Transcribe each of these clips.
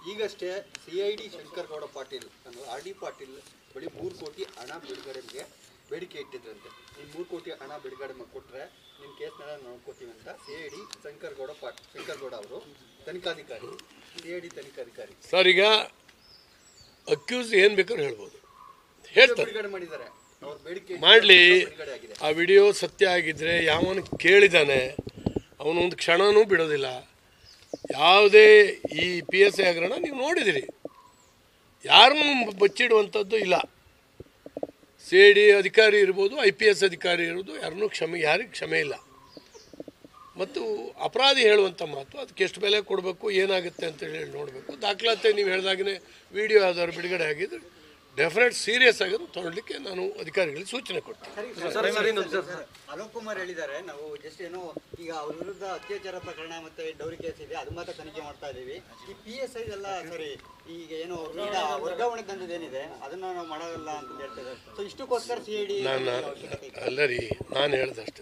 ಈಗಷ್ಟೇ C I D Shankar Gowda Patil ಅನ್ನೋ R D Patil ಬಳಿ ಮೂರು ಕೋಟಿ ಹಣ ಬಿಡುಗಡೆಗೆ ಬೇಡಿಕೆ ಇಟ್ಟಿದ್ರಂತೆ ನೀನು ಮೂರು ಕೋಟಿ ಹಣ ಬಿಡುಗಡೆ ಮಾಡಿ ಕೊಟ್ಟರೆ ನಿಮ್ಮ ಕೇಸ್ನೆಲ್ಲ ನೋಡ್ಕೋತೀವಿ ಅಂತ C I D Shankar Gowda ಪಾಟ್ ಶಂಕರ್ ಗೌಡ ಅವರು ತನಿಖಾಧಿಕಾರಿ ಸಿ ಐ ಡಿ ತನಿಖಾಧಿಕಾರಿ ಸರ್ ಈಗ ಅಕ್ಯೂಸ್ ಏನು ಬೇಕಾದ್ರೂ ಹೇಳ್ಬೋದು ಹೇಳ್ತಾರೆ ಬಿಡುಗಡೆ ಮಾಡಿದ್ದಾರೆ ಅವ್ರ ಬೇಡಿಕೆ ಮಾಡಲಿ ಬಿಡುಗಡೆ ಆಗಿದೆ ಆ ವಿಡಿಯೋ ಸತ್ಯ ಆಗಿದ್ದರೆ ಯಾವನು ಕೇಳಿದಾನೆ ಅವನು ಒಂದು ಕ್ಷಣನೂ ಬಿಡೋದಿಲ್ಲ ಯಾವುದೇ ಈ ಪಿ ಎಸ್ ಐ ಹಗರಣ ನೀವು ನೋಡಿದಿರಿ ಯಾರನ್ನೂ ಬಚ್ಚಿಡುವಂಥದ್ದು ಇಲ್ಲ ಸಿ ಐ ಡಿ ಅಧಿಕಾರಿ ಇರ್ಬೋದು ಐ ಪಿ ಎಸ್ ಅಧಿಕಾರಿ ಇರ್ಬೋದು ಯಾರನ್ನೂ ಕ್ಷಮೆ ಯಾರಿಗೆ ಕ್ಷಮೆ ಇಲ್ಲ ಮತ್ತು ಅಪರಾಧಿ ಹೇಳುವಂಥ ಮಾತು ಅದಕ್ಕೆ ಎಷ್ಟು ಬೆಲೆ ಕೊಡಬೇಕು ಏನಾಗುತ್ತೆ ಅಂತ ಹೇಳಿ ನೋಡಬೇಕು ದಾಖಲಾತಿ ನೀವು ಹೇಳ್ದಾಗೇ ವಿಡಿಯೋ ಯಾವ್ದಾದ್ರು ಬಿಡುಗಡೆ ಆಗಿದ್ರೆ ಡೆಫಿನೆಟ್ ಸೀರಿಯಸ್ ಆಗಿ ಅದನ್ನ ತೊಗೊಳ್ಲಿಕ್ಕೆ ನಾನು ಅಧಿಕಾರಿಗಳಿಗೆ ಸೂಚನೆ ಕೊಡ್ತೀನಿ ಅಲೋಕ್ ಕುಮಾರ್ ಹೇಳಿದ್ದಾರೆ ನಾವು ಜಸ್ಟ್ ಏನೋ ಈಗ ಅವ್ರ ವಿರುದ್ಧ ಅತ್ಯಾಚಾರ ಪ್ರಕರಣ ಮತ್ತೆ ಡೌರಿ ಕೇಸ್ ಇದೆ ಅದು ಮಾತ್ರ ತನಿಖೆ ಮಾಡ್ತಾ ಇದೀವಿ ಈ ಪಿ ಎಸ್ ಐ ಎಲ್ಲ ಸರಿ ಈಗ ಏನೋ ಅವ್ರ ವಿರುದ್ಧ ವರ್ಗಾವಣೆ ತಂದಿದ್ದೇನಿದೆ ಅದನ್ನ ನಾವು ಮಾಡೋಲ್ಲ ಅಂತ ಹೇಳ್ತಾರೆ ಸೊ ಇಷ್ಟಕ್ಕೋಸ್ಕರ ಸಿ ಐ ಡಿ ನಾನು ಅಲ್ಲ ರೀ ನಾನು ಹೇಳ್ದಷ್ಟೇ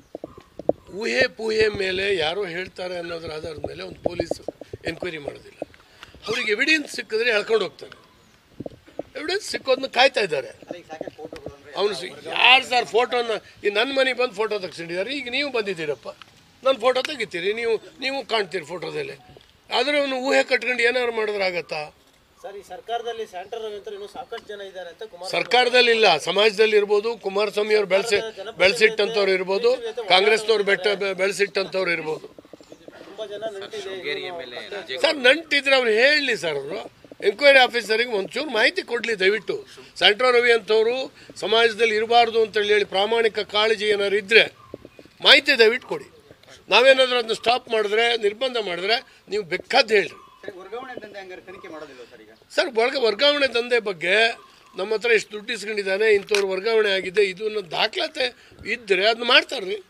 ಊಹೆ ಪೂಹೆ ಮೇಲೆ ಯಾರೋ ಹೇಳ್ತಾರೆ ಅನ್ನೋದ್ರ ಆಧಾರದ ಮೇಲೆ ಒಂದು ಪೊಲೀಸು ಎನ್ಕ್ವೈರಿ ಮಾಡೋದಿಲ್ಲ ಅವ್ರಿಗೆ ಎವಿಡೆನ್ಸ್ ಸಿಕ್ಕಿದ್ರೆ ಎಳ್ಕೊಂಡು ಹೋಗ್ತಾರೆ ಎವಿಡೆನ್ಸ್ ಸಿಕ್ಕೋದನ್ನ ಕಾಯ್ತಾ ಇದ್ದಾರೆ ಈಗ ಸಾಕಷ್ಟು ಫೋಟೋಗಳು ಅಂದ್ರೆ ಅವನು ಯಾರು ಸರ್ ಫೋಟೋನ ಈ ನನ್ನ ಮನೆಗೆ ಬಂದು ಫೋಟೋ ತೆಗ್ಸಿಟ್ಟಿದ್ದಾರೆ ಈಗ ನೀವು ಬಂದಿದ್ದೀರಪ್ಪ ನನ್ನ ಫೋಟೋ ತೆಗಿತೀರಿ ನೀವು ನೀವು ಕಾಣ್ತೀರಿ ಫೋಟೋದಲ್ಲಿ ಆದರೆ ಅವನು ಊಹೆ ಕಟ್ಕೊಂಡು ಏನಾದ್ರು ಮಾಡಿದ್ರೆ ಆಗತ್ತಾ ಸರ್ ಈ ಸರ್ಕಾರದಲ್ಲಿ ಸ್ಯಾಂಟರ್ ರವಿಂದ್ರ ಇನ್ನೂ ಸಾಕಷ್ಟು ಜನ ಇದ್ದಾರೆ ಅಂತ ಕುಮಾರ್ ಸರ್ಕಾರದಲ್ಲಿ ಇಲ್ಲ ಸಮಾಜದಲ್ಲಿ ಇರ್ಬೋದು ಕುಮಾರಸ್ವಾಮಿ ಅವ್ರು ಬೆಳೆಸಿ ಬೆಳೆಸಿಟ್ಟಂಥವ್ರು ಇರ್ಬೋದು ಕಾಂಗ್ರೆಸ್ನವ್ರು ಬೆಟ್ಟ ಬೆಳೆಸಿಟ್ಟಂಥವ್ರು ಇರ್ಬೋದು ತುಂಬಾ ಜನ ನಂಟಿದೆ ಸರ್ ನಂಟಿದ್ರೆ ಅವ್ರು ಹೇಳಲಿ ಸರ್ ಅವರು ಎಂಕ್ವೈರಿ ಆಫೀಸರಿಗೆ ಒಂಚೂರು ಮಾಹಿತಿ ಕೊಡಲಿ ದಯವಿಟ್ಟು ಸೆಂಟ್ರೋ ರವಿ ಅಂಥವ್ರು ಸಮಾಜದಲ್ಲಿ ಇರಬಾರ್ದು ಅಂತೇಳಿ ಹೇಳಿ ಪ್ರಾಮಾಣಿಕ ಕಾಳಜಿ ಏನಾದ್ರು ಇದ್ದರೆ ಮಾಹಿತಿ ದಯವಿಟ್ಟು ಕೊಡಿ ನಾವೇನಾದರೂ ಅದನ್ನ ಸ್ಟಾಪ್ ಮಾಡಿದ್ರೆ ನಿರ್ಬಂಧ ಮಾಡಿದ್ರೆ ನೀವು ಬೇಕಾದ್ದು ಹೇಳ್ರಿ ಸರಿ ವರ್ಗಾವಣೆ ದಂಧೆ ಹಂಗಾರೆ ತನಿಖೆ ಮಾಡೋದಿಲ್ಲ ಸರ್ ಈಗ ಸರ್ ಒಳಗೆ ವರ್ಗಾವಣೆ ದಂಧೆ ಬಗ್ಗೆ ನಮ್ಮ ಹತ್ರ ಎಷ್ಟು ದುಡ್ಡು ಇಸ್ಕೊಂಡಿದ್ದಾನೆ ಇಂಥವ್ರು ವರ್ಗಾವಣೆ ಆಗಿದೆ ಇದನ್ನ ದಾಖಲಾತಿ ಇದ್ದರೆ ಅದನ್ನ ಮಾಡ್ತಾರೆ ರೀ